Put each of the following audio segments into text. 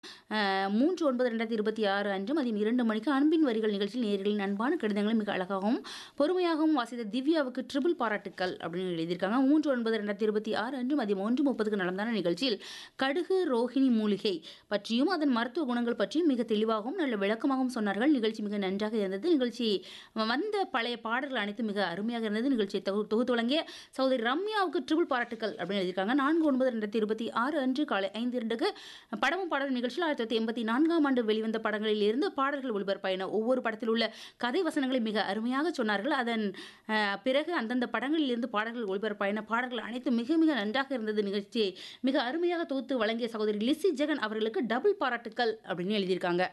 மூன்று ஒன்பது ரெண்டாயிரத்தி இருபத்தி ஆறு அன்று மதியம் இரண்டு மணிக்கு அன்பின் வரிகள் நிகழ்ச்சியில் நேர்களின் அன்பான கடிதங்களை மிக அழகாகவும் பொறுமையாகவும் வாசித்த திவ்யாவுக்கு ட்ரிபிள் பாராட்டுக்கள் அப்படின்னு எழுதியிருக்காங்க மூன்று ஒன்பது ரெண்டாயிரத்தி இருபத்தி ஆறு அன்று மதியம் ஒன்று முப்பதுக்கு நடந்தான நிகழ்ச்சியில் கடுகு ரோஹிணி மூலிகை பற்றியும் அதன் மருத்துவ குணங்கள் பற்றியும் மிக தெளிவாகவும் நல்ல விளக்கமாகவும் சொன்னார்கள் நிகழ்ச்சி மிக நன்றாக இருந்தது நிகழ்ச்சி வந்த பழைய பாடல்கள் அனைத்தும் மிக அருமையாக இருந்தது நிகழ்ச்சியை தொகு தொகுத்து வழங்கிய சகோதரி ரம்யாவுக்கு ட்ரிபிள் பாராட்டுக்கள் அப்படின்னு எழுதியிருக்காங்க நான்கு ஒன்பது ரெண்டாயிரத்தி இருபத்தி ஆறு அன்று காலை ஐந்து இரண்டுக்கு படமும் பாடல் நிகழ்ச்சியில் ஆயிரத்தி தொள்ளாயிரத்தி எண்பத்தி நான்காம் ஆண்டு வெளிவந்த படங்களில் இருந்து பாடல்கள் ஒளிபரப்பாயின ஒவ்வொரு படத்தில் உள்ள கதை வசனங்களை மிக அருமையாக சொன்னார்கள் அதன் அஹ், பிறகு அந்தந்த படங்களில் இருந்து பாடல்கள் ஒளிபரப்பாயின பாடல்கள் அனைத்தும் மிக மிக நன்றாக இருந்தது நிகழ்ச்சியை மிக அருமையாக தொகுத்து வழங்கிய சகோதரி லிசி ஜெகன் அவர்களுக்கு டபுள் பாராட்டுக்கள் அப்படின்னு எழுதியிருக்காங்க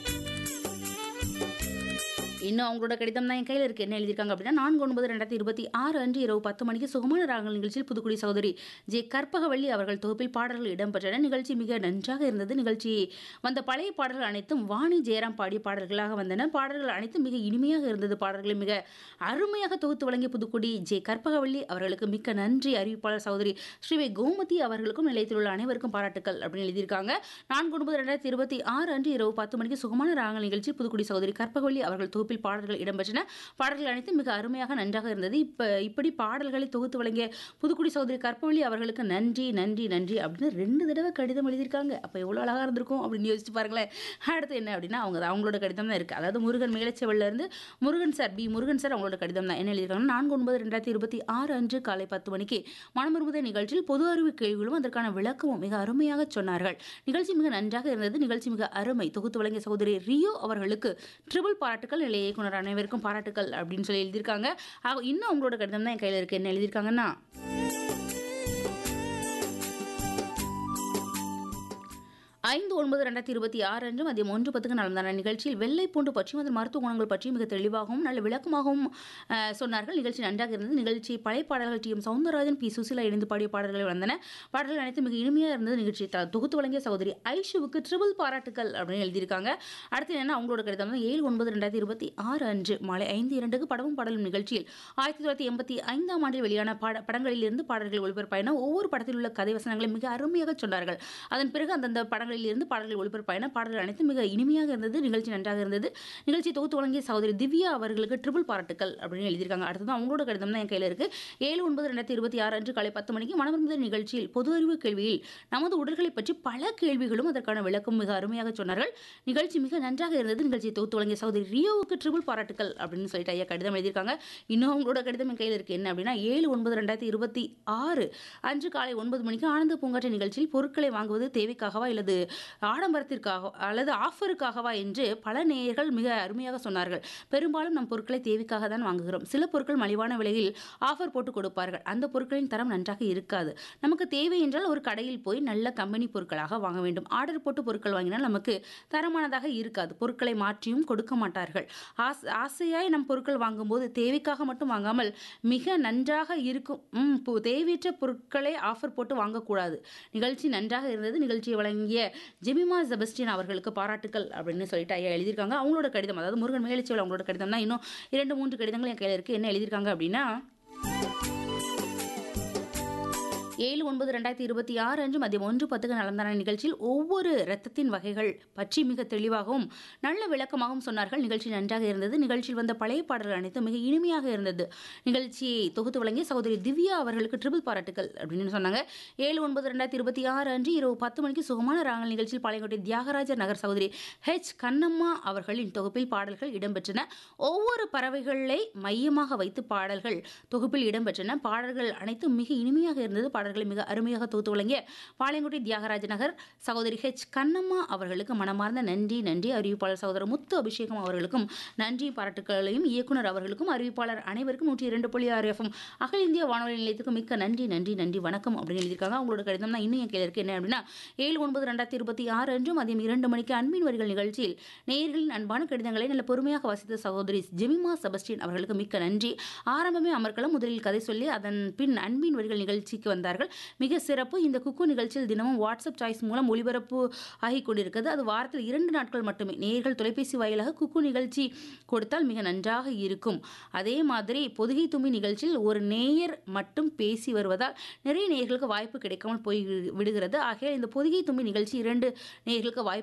இன்னும் அவங்களோட கடிதம் தான் என் கையில் இருக்கு என்ன எழுதியிருக்காங்க அப்படின்னா நான்கு ஒன்பது ரெண்டாயிரத்தி இருபத்தி ஆறு அன்று இரவு பத்து மணிக்கு சுகமான ராகங்கள் நிகழ்ச்சியில் புதுக்குடி சகோதரி ஜே கற்பகவள்ளி அவர்கள் தொகுப்பில் பாடல்கள் இடம்பெற்றன நிகழ்ச்சி மிக நன்றாக இருந்தது நிகழ்ச்சி வந்த பழைய பாடல்கள் அனைத்தும் வாணி ஜெயராம் பாடிய பாடல்களாக வந்தன பாடல்கள் அனைத்தும் மிக இனிமையாக இருந்தது பாடல்களை மிக அருமையாக தொகுத்து வழங்கிய புதுக்குடி ஜே கற்பகவள்ளி அவர்களுக்கு மிக்க நன்றி அறிவிப்பாளர் சகோதரி ஸ்ரீவை கோமதி அவர்களுக்கும் நிலையத்தில் உள்ள அனைவருக்கும் பாராட்டுக்கள் அப்படின்னு எழுதியிருக்காங்க நான்கு ஒன்பது ரெண்டாயிரத்தி இருபத்தி ஆறு அன்று இரவு பத்து மணிக்கு சுகமான ராகங்கள் நிகழ்ச்சி புதுக்குடி சகோதரி கற்பகவள்ளி அவர்கள் தொகுப்பில் பாடல்கள் இடம்பெற்றன பாடல்கள் அனைத்தும் மிக அருமையாக நன்றாக இருந்தது இப்ப இப்படி பாடல்களை தொகுத்து வழங்கிய புதுக்குடி சகோதரி கற்பவழி அவர்களுக்கு நன்றி நன்றி நன்றி அப்படின்னு ரெண்டு தடவை கடிதம் எழுதியிருக்காங்க அப்போ எவ்வளோ அழகாக இருந்திருக்கும் அப்படின்னு யோசிச்சு பாருங்களேன் அடுத்து என்ன அப்படின்னா அவங்க அவங்களோட கடிதம் தான் இருக்குது அதாவது முருகன் மேலச்செவல்ல இருந்து Murugan sir P Murugan sir அவங்களோட கடிதம் தான் என்ன எழுதியிருக்காங்கன்னா நான்கு ஒன்பது ரெண்டாயிரத்தி இருபத்தி ஆறு அன்று காலை பத்து மணிக்கு மனமருமுதை நிகழ்ச்சியில் பொது அறிவு கேள்விகளும் அதற்கான விளக்கமும் மிக அருமையாக சொன்னார்கள் நிகழ்ச்சி மிக நன்றாக இருந்தது நிகழ்ச்சி மிக அருமை தொகுத்து வழங்கிய சகோதரி ரியோ அவர்களுக்கு ட்ரிபிள் பாராட்டுகள் நிலைய இயக்குனர் அனைவருக்கும் பாராட்டுகள் அப்படின்னு சொல்லி எழுதியிருக்காங்க ஆக, இன்னும் அவங்களோட கடிதம் தான் என் கையில் இருக்கு என்ன எழுதியிருக்காங்கன்னா ஐந்து ஒன்பது ரெண்டாயிரத்தி இருபத்தி ஆறு அன்று மதியம் ஒன்று பத்துக்கு நடந்தான நிகழ்ச்சியில் வெள்ளை பூண்டு பற்றியும் அதன் மருத்துவ குணங்கள் பற்றியும் மிக தெளிவாகவும் நல்ல விளக்கமாகவும் அஹ், சொன்னார்கள் நிகழ்ச்சி நன்றாக இருந்தது நிகழ்ச்சி பழைய பாடல்கள் T M Soundararajan P Susheela இணைந்து பாடிய பாடல்கள் வந்தன பாடல்கள் அனைத்தும் மிக இனிமையாக இருந்தது நிகழ்ச்சி த- தொகுத்து வழங்கிய சகோதரி ஐஷுவுக்கு ட்ரிபிள் பாராட்டுகள் அப்படின்னு எழுதியிருக்காங்க அடுத்து என்ன அவங்களோட கடிதம் வந்து ஏழு ஒன்பது ரெண்டாயிரத்தி இருபத்தி ஆறு அன்று மாலை ஐந்து இரண்டுக்கு படமும் பாடலும் நிகழ்ச்சியில் ஆயிரத்தி தொள்ளாயிரத்தி எண்பத்தி ஐந்தாம் ஆண்டில் வெளியான பாட படங்களிலிருந்து பாடல்கள் ஒளிபரப்பாயின ஒவ்வொரு படத்தில் உள்ள கதை வசனங்களை மிக அருமையாக சொன்னார்கள் அதன் பிறகு அந்தந்த படங்களில் இருந்து பாடல்கள் ஒளிபரப்பாயின பாடல்கள் அனைத்தும் மிக இனிமையாக இருந்தது நிகழ்ச்சி நன்றாக இருந்தது நிகழ்ச்சி தொகுத்து வழங்கிய சகோதரி திவ்யா அவர்களுக்கு ட்ரிபிள் பாராட்டுகள் அப்படின்னு எழுதியிருக்காங்க அடுத்தது அவங்களோட கடிதம் தான் என் கையில் இருக்கு ஏழு ஒன்பது ரெண்டாயிரத்தி இருபத்தி ஆறு அன்று காலை பத்து மணிக்கு மனமருந்த நிகழ்ச்சியில் பொது அறிவு கேள்வியில் நமது உடல்களை பற்றி பல கேள்விகளும் அதற்கான விளக்கம் மிக அருமையாக சொன்னார்கள் நிகழ்ச்சி மிக நன்றாக இருந்தது நிகழ்ச்சியை தொகுத்து வழங்கிய சகோதரி ரியோவுக்கு ட்ரிபிள் பாராட்டுகள் அப்படின்னு சொல்லிட்டு ஐயா கடிதம் எழுதியிருக்காங்க இன்னும் அவங்களோட கடிதம் என் கையில் இருக்கு என்ன அப்படின்னா ஏழு ஒன்பது ரெண்டாயிரத்தி இருபத்தி ஆறு அன்று காலை ஒன்பது மணிக்கு ஆனந்த பூங்காற்று நிகழ்ச்சியில் பொருட்களை வாங்குவது தேவைக்காகவா இல்லது ஆடம்பரத்திற்காக அல்லது ஆஃபருக்காகவா என்று பல நேயர்கள் மிக அருமையாக சொன்னார்கள் பெரும்பாலும் நம் பொருட்களை தேவைக்காக தான் வாங்குகிறோம் சில பொருட்கள் மலிவான விலையில் ஆஃபர் போட்டு கொடுப்பார்கள் அந்த பொருட்களின் தரம் நன்றாக இருக்காது நமக்கு தேவை என்றால் ஒரு கடையில் போய் நல்ல கம்பெனி பொருட்களாக வாங்க வேண்டும் ஆர்டர் போட்டு பொருட்கள் வாங்கினால் நமக்கு தரமானதாக இருக்காது பொருட்களை மாற்றியும் கொடுக்க மாட்டார்கள் ஆசை ஆசையாய் நம் பொருட்கள் வாங்கும்போது தேவைக்காக மட்டும் வாங்காமல் மிக நன்றாக இருக்கும் ம், பு- தேவையற்ற பொருட்களை ஆஃபர் போட்டு வாங்கக்கூடாது நிகழ்ச்சி நன்றாக இருந்தது நிகழ்ச்சியை வழங்கிய ஜெமிமா செபஸ்டின் அவர்களுக்கு பாராட்டுக்கள் அப்படின்னு சொல்லிட்டு ஐயா எழுதியிருக்காங்க அவங்களோட கடிதம் அதாவது முருகன் மேலச்சிவல் அவங்களோட கடிதம் தான் இன்னும் இரண்டு மூன்று கடிதங்கள் என் கையில் இருக்கு என்ன எழுதியிருக்காங்க அப்படின்னா ஏழு ஒன்பது ரெண்டாயிரத்தி இருபத்தி ஆறு அன்று மதியம் ஒன்று பத்துக்கு நடந்தான நிகழ்ச்சியில் ஒவ்வொரு இரத்தத்தின் வகைகள் பற்றி மிக தெளிவாகவும் நல்ல விளக்கமாகவும் சொன்னார்கள் நிகழ்ச்சி நன்றாக இருந்தது நிகழ்ச்சியில் வந்த பழைய பாடல்கள் அனைத்தும் மிக இனிமையாக இருந்தது நிகழ்ச்சியை தொகுத்து வழங்கிய சகோதரி திவ்யா அவர்களுக்கு ட்ரிபிள் பாராட்டுகள் அப்படின்னு சொன்னாங்க ஏழு ஒன்பது ரெண்டாயிரத்தி இருபத்தி ஆறு அன்று இரவு பத்து மணிக்கு சுகமான ராங்கல் நிகழ்ச்சியில் பாளையங்கோட்டை தியாகராஜர் நகர் சகோதரி ஹெச் கண்ணம்மா அவர்களின் தொகுப்பில் பாடல்கள் இடம்பெற்றன ஒவ்வொரு பறவைகளை மையமாக வைத்து பாடல்கள் தொகுப்பில் இடம்பெற்றன பாடல்கள் அனைத்தும் மிக இனிமையாக இருந்தது பாடல்களை மிக அருமையாக தொகுத்து வழங்கிய பாளையங்குடி தியாகராஜ நகர் சகோதரி ஹெச் கண்ணம்மா அவர்களுக்கு மனமார்ந்த நன்றி நன்றி அறிவிப்பாளர் சகோதரர் முத்து அபிஷேகம் அவர்களுக்கும் நன்றி பாராட்டுக்களையும் இயக்குனர் அவர்களுக்கும் அறிவிப்பாளர் அனைவருக்கும் நூற்றி இரண்டு புள்ளி ஆறு எஃப்எம் அகில இந்திய வானொலி நிலையத்துக்கு மிக்க நன்றி நன்றி நன்றி வணக்கம் அப்படின்னு எழுதியிருக்காங்க அவங்களோட கடிதம் தான் இன்னும் என் கையில் இருக்கு என்ன அப்படின்னா ஏழு ஒன்பது ரெண்டாயிரத்தி இருபத்தி ஆறு அன்று மதியம் இரண்டு மணிக்கு அன்பின் வரிகள் நிகழ்ச்சியில் நேயர்களின் அன்பான கடிதங்களை நல்ல பொறுமையாக வாசித்த சகோதரி ஜெமிமா செபஸ்டின் அவர்களுக்கு மிக்க நன்றி ஆரம்பமே அமர்க்கலாம் முதலில் கதை சொல்லி அதன் பின் அன்பின் வரிகள் நிகழ்ச்சிக்கு வந்தார்கள் மிக சிறப்பு இந்த குக்கு நிகழ்ச்சியில் தினமும் வாட்ஸ்அப் சாய்ஸ் மூலம் ஒளிபரப்பு ஆகிக் கொண்டிருக்கிறது அது வாரத்தில் இரண்டு நாட்கள் மட்டுமே நேயர்கள் தொலைபேசி வாயிலாக குக்கு நிகழ்ச்சி கொடுத்தால் மிக நன்றாக இருக்கும் அதே மாதிரி பொதுகை தும்பி நிகழ்ச்சியில் ஒரு நேயர் மட்டும் பேசி வருவதால் நிறைய நேயர்களுக்கு வாய்ப்பு கிடைக்காமல் போய் விடுகிறது ஆகையால் இந்த பொதிகை தும்பி நிகழ்ச்சி இரண்டு நேயர்களுக்கு வாய்ப்பு